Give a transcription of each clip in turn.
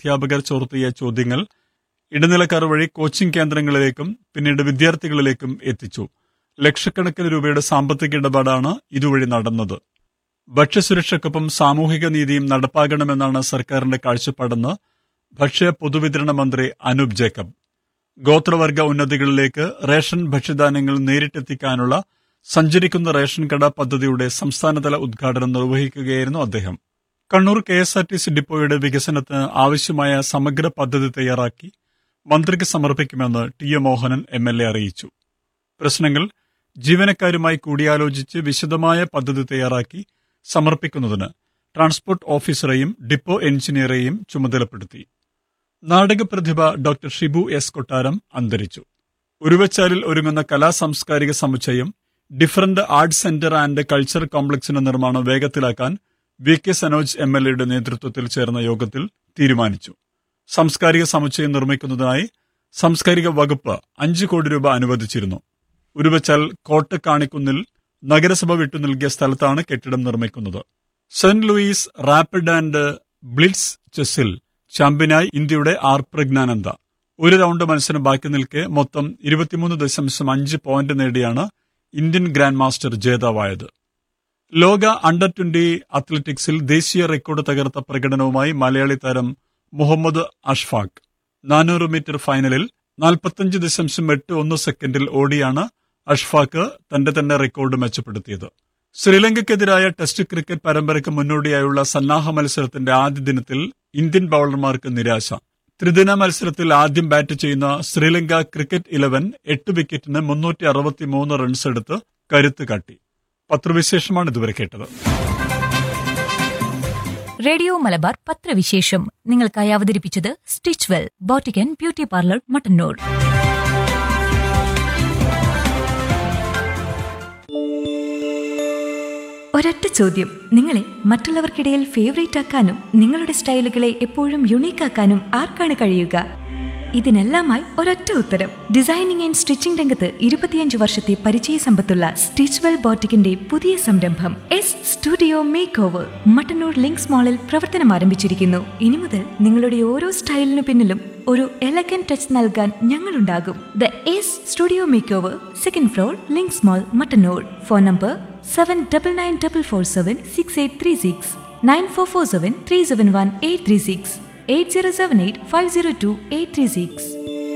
അധ്യാപകർ ചോർത്തിയ ചോദ്യങ്ങൾ ഇടനിലക്കാർ വഴി കോച്ചിംഗ് കേന്ദ്രങ്ങളിലേക്കും പിന്നീട് വിദ്യാർത്ഥികളിലേക്കും എത്തിച്ചു ലക്ഷക്കണക്കിന് രൂപയുടെ സാമ്പത്തിക ഇടപാടാണ് ഇതുവഴി നടന്നത് ഭക്ഷ്യസുരക്ഷയ്ക്കൊപ്പം സാമൂഹിക നീതിയും നടപ്പാകണമെന്നാണ് സർക്കാരിന്റെ കാഴ്ചപ്പാടെന്ന് ഭക്ഷ്യ പൊതുവിതരണ മന്ത്രി അനൂപ് ജേക്കബ് ഗോത്രവർഗ ഉന്നതികളിലേക്ക് റേഷൻ ഭക്ഷ്യധാന്യങ്ങൾ നേരിട്ടെത്തിക്കാനുള്ള സഞ്ചരിക്കുന്ന റേഷൻ കട പദ്ധതിയുടെ സംസ്ഥാനതല ഉദ്ഘാടനം നിർവഹിക്കുകയായിരുന്നു അദ്ദേഹം Kannur K S R T C ഡിപ്പോയുടെ വികസനത്തിന് ആവശ്യമായ സമഗ്ര പദ്ധതി തയ്യാറാക്കി മന്ത്രിക്ക് സമർപ്പിക്കുമെന്ന് T A Mohanan M L A അറിയിച്ചു പ്രശ്നങ്ങൾ ജീവനക്കാരുമായി കൂടിയാലോചിച്ച് വിശദമായ പദ്ധതി തയ്യാറാക്കി സമർപ്പിക്കുന്നതിന് ട്രാൻസ്പോർട്ട് ഓഫീസറെയും ഡിപ്പോ എഞ്ചിനീയറെയും ചുമതലപ്പെടുത്തി നാടകപ്രതിഭ ഡോക്ടർ ഷിബു എസ് കൊട്ടാരം അന്തരിച്ചു ഉരുവച്ചാലിൽ ഒരുങ്ങുന്ന കലാ സാംസ്കാരിക സമുച്ചയം different arts centre and culture കോംപ്ലക്സിന്റെ നിർമ്മാണം വേഗത്തിലാക്കാൻ V K Sanoj M L എയുടെ നേതൃത്വത്തിൽ ചേർന്ന യോഗത്തിൽ തീരുമാനിച്ചു സാംസ്കാരിക സമുച്ചയം നിർമ്മിക്കുന്നതിനായി സാംസ്കാരിക വകുപ്പ് അഞ്ച് കോടി രൂപ അനുവദിച്ചിരുന്നു ഉരുവച്ചാൽ കോട്ടക്കാണിക്കുന്നിൽ നഗരസഭ വിട്ടു നൽകിയ സ്ഥലത്താണ് കെട്ടിടം നിർമ്മിക്കുന്നത് Saint Louis rapid and blitz ചെസ്സിൽ ചാമ്പ്യനായി ഇന്ത്യയുടെ ആർ പ്രജ്ഞാനന്ദ ഒരു റൗണ്ട് മത്സരം ബാക്കി നിൽക്കെ മൊത്തം ഇരുപത്തിമൂന്ന് ദശാംശം അഞ്ച് പോയിന്റ് നേടിയാണ് ഇന്ത്യൻ ഗ്രാൻഡ് മാസ്റ്റർ ജേതാവായത് ലോക അണ്ടർ ട്വന്റി അത്ലറ്റിക്സിൽ ദേശീയ റെക്കോർഡ് തകർത്ത പ്രകടനവുമായി മലയാളി താരം മുഹമ്മദ് അഷ്ഫാഖ് നാനൂറ് മീറ്റർ ഫൈനലിൽ നാൽപ്പത്തഞ്ച് ദശാംശം എട്ട് ഒന്ന് സെക്കൻഡിൽ ഓടിയാണ് അഷ്ഫാഖ് തന്റെ തന്നെ റെക്കോർഡ് മെച്ചപ്പെടുത്തിയത് ശ്രീലങ്കയ്ക്കെതിരായ ടെസ്റ്റ് ക്രിക്കറ്റ് പരമ്പരയ്ക്ക് മുന്നോടിയായുള്ള സന്നാഹ മത്സരത്തിന്റെ ആദ്യ ദിനത്തിൽ ഇന്ത്യൻ ബൌളർമാർക്ക് നിരാശ ത്രിദിന മത്സരത്തിൽ ആദ്യം ബാറ്റ് ചെയ്യുന്ന ശ്രീലങ്ക ക്രിക്കറ്റ് ഇലവൻ എട്ട് വിക്കറ്റിന് മുന്നൂറ്റി അറുപത്തിമൂന്ന് റൺസ് എടുത്ത് കരുത്ത് കാട്ടി പത്രവിശേഷമാണ് ഇതുവരെ കേട്ടത് റേഡിയോ മലബാർ പത്രവിശേഷം നിങ്ങൾക്കായി അവതരിപ്പിച്ചത് Stitchwell boutique and beauty parlour Mattannur ഒരൊറ്റ ചോദ്യം നിങ്ങളെ മറ്റുള്ളവർക്കിടയിൽ ഫേവറേറ്റ് ആക്കാനും നിങ്ങളുടെ സ്റ്റൈലുകളെ എപ്പോഴും യുണീക്ക് ആക്കാനും ആർക്കാണ് കഴിയുക ഇതിനെല്ലാമായി ഒരൊറ്റ ഉത്തരം ഡിസൈനിങ് ആൻഡ് സ്റ്റിച്ചിംഗ് രംഗത്ത് ഇരുപത്തിയഞ്ച് വർഷത്തെ പരിചയ സമ്പത്തുള്ള സ്റ്റിച്ച്വെൽ ബോട്ടിക്കിന്റെ പുതിയ സംരംഭം S studio makeover Mattannur Links മാളിൽ പ്രവർത്തനം ആരംഭിച്ചിരിക്കുന്നു ഇനി മുതൽ നിങ്ങളുടെ ഓരോ സ്റ്റൈലിനു പിന്നിലും ഒരു എലഗൻ ടച്ച് നൽകാൻ ഞങ്ങളുണ്ടാകും the S studio makeover second floor Links mall Mattannur phone number seven double nine double four seven six eight three six nine four four seven three seven one eight three six eight zero seven eight five zero two eight three six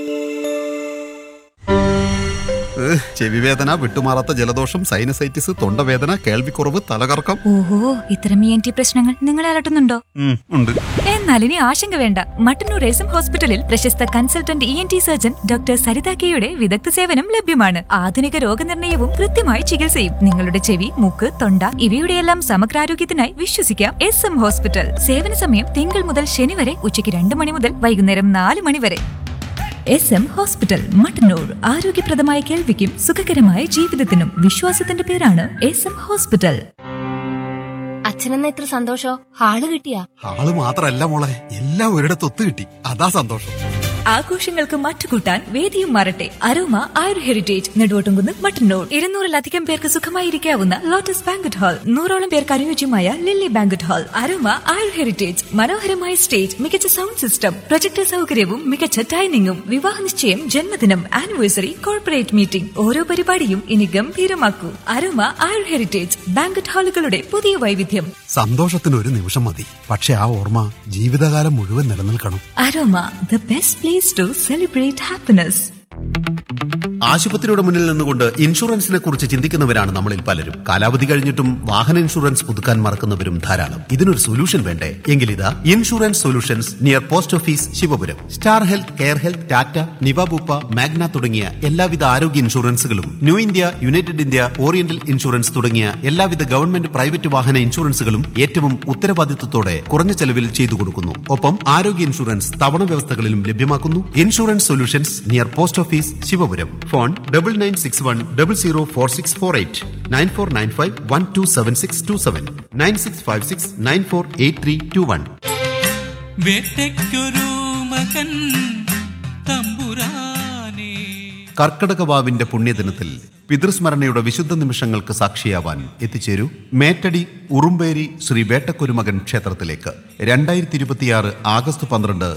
ഏഹ്, ചെവിവേദന വിട്ടുമാറാത്ത ജലദോഷം sinusitis തൊണ്ടവേദന കേൾവിക്കുറവ് തലകറക്കം ഓഹോ ഇത്തരം E N T പ്രശ്നങ്ങൾ നിങ്ങളെ അലട്ടുന്നുണ്ടോ ഉം, ഉണ്ട് എന്നാൽ ഇനി ആശങ്ക വേണ്ട മട്ടന്നൂർ എസം ഹോസ്പിറ്റലിൽ പ്രശസ്ത consultant E N T surgeon doctor Saritha കെയുടെ വിദഗ്ധ സേവനം ലഭ്യമാണ് ആധുനിക രോഗനിർണയവും കൃത്യമായ ചികിത്സയും നിങ്ങളുടെ ചെവി മൂക്ക് തൊണ്ട ഇവയുടെയെല്ലാം സമഗ്രാരോഗ്യത്തിനായി വിശ്വസിക്കാം എസ് എം ഹോസ്പിറ്റൽ സേവന സമയം തിങ്കൾ മുതൽ ശനി വരെ ഉച്ചയ്ക്ക് രണ്ട് മണി മുതൽ വൈകുന്നേരം നാല് മണി വരെ എസ് എം ഹോസ്പിറ്റൽ മട്ടന്നൂർ ആരോഗ്യപ്രദമായ കേൾവിക്കും സുഖകരമായ ജീവിതത്തിനും വിശ്വാസത്തിന്റെ പേരാണ് എസ് എം ഹോസ്പിറ്റൽ അച്ഛനെന്ന ഇത്ര സന്തോഷോ ഹാള് കിട്ടിയാ ആള് മാത്രല്ല മോളെ എല്ലാം ഒരിടത്ത് ഒത്തു കിട്ടി അതാ സന്തോഷം ആഘോഷങ്ങൾക്ക് മറ്റുകൂട്ടാൻ വേദിയും മാറട്ടെ അരോമ ആയുർ ഹെറിറ്റേജ് നെടുവോട്ടുംകുന്ന് മട്ടന്നൂർ ഇരുന്നൂറിലധികം പേർക്ക് സുഖമായിരിക്കാവുന്ന ലോട്ടസ് ബാങ്കറ്റ് ഹാൾ നൂറോളം പേർക്ക് അനുയോജ്യമായ Lily banquet hall Aroma Ayur Heritage മനോഹരമായ സ്റ്റേജ് മികച്ച സൗണ്ട് സിസ്റ്റം പ്രൊജക്ടർ സൗകര്യവും മികച്ച ഡൈനിങ്ങും വിവാഹ നിശ്ചയം ജന്മദിനം ആനിവേഴ്സറി കോർപ്പറേറ്റ് മീറ്റിംഗ് ഓരോ പരിപാടിയും ഇനി ഗംഭീരമാക്കൂ അരോമ ആയുർ ഹെറിറ്റേജ് ബാങ്കറ്റ് ഹാളുകളുടെ പുതിയ വൈവിധ്യം സന്തോഷത്തിന് ഒരു നിമിഷം മതി പക്ഷെ ആ ഓർമ്മ ജീവിതകാലം മുഴുവൻ നിലനിൽക്കണം Aroma the best place to celebrate happiness ആശുപത്രിയുടെ മുന്നിൽ നിന്നുകൊണ്ട് ഇൻഷുറൻസിനെ കുറിച്ച് ചിന്തിക്കുന്നവരാണ് നമ്മളിൽ പലരും കാലാവധി കഴിഞ്ഞിട്ടും വാഹന ഇൻഷുറൻസ് പുതുക്കാൻ മറക്കുന്നവരും ധാരാളം ഇതിനൊരു സൊല്യൂഷൻ വേണ്ടേ എങ്കിലിതാ insurance solutions near post office Sivapuram star health care health Tata നിവാബൂപ്പ മാഗ്ന തുടങ്ങിയ എല്ലാവിധ ആരോഗ്യ ഇൻഷുറൻസുകളും new India united India oriental insurance തുടങ്ങിയ എല്ലാവിധ ഗവൺമെന്റ് പ്രൈവറ്റ് വാഹന ഇൻഷുറൻസുകളും ഏറ്റവും ഉത്തരവാദിത്വത്തോടെ കുറഞ്ഞ ചെലവിൽ ചെയ്തു കൊടുക്കുന്നു ഒപ്പം ആരോഗ്യ ഇൻഷുറൻസ് തവണ വ്യവസ്ഥകളിലും ലഭ്യമാക്കുന്നു insurance solutions near post office Sivapuram phone double nine six one double zero four six four eight nine four nine five one two seven six two seven nine six five six nine four eight three two one വേട്ടയ്ക്കൊരു മകൻ തമ്പുരാനേ കർക്കടകവാവിന്റെ പുണ്യദിനത്തിൽ പിതൃസ്മരണയുടെ വിശുദ്ധ നിമിഷങ്ങൾക്ക് സാക്ഷിയാവാൻ എത്തിച്ചേരൂ മേറ്റടി ഉറുമ്പേരി ശ്രീ വേട്ടക്കുരുമകൻ ക്ഷേത്രത്തിലേക്ക് രണ്ടായിരത്തി ഇരുപത്തിയാറ് August പന്ത്രണ്ട്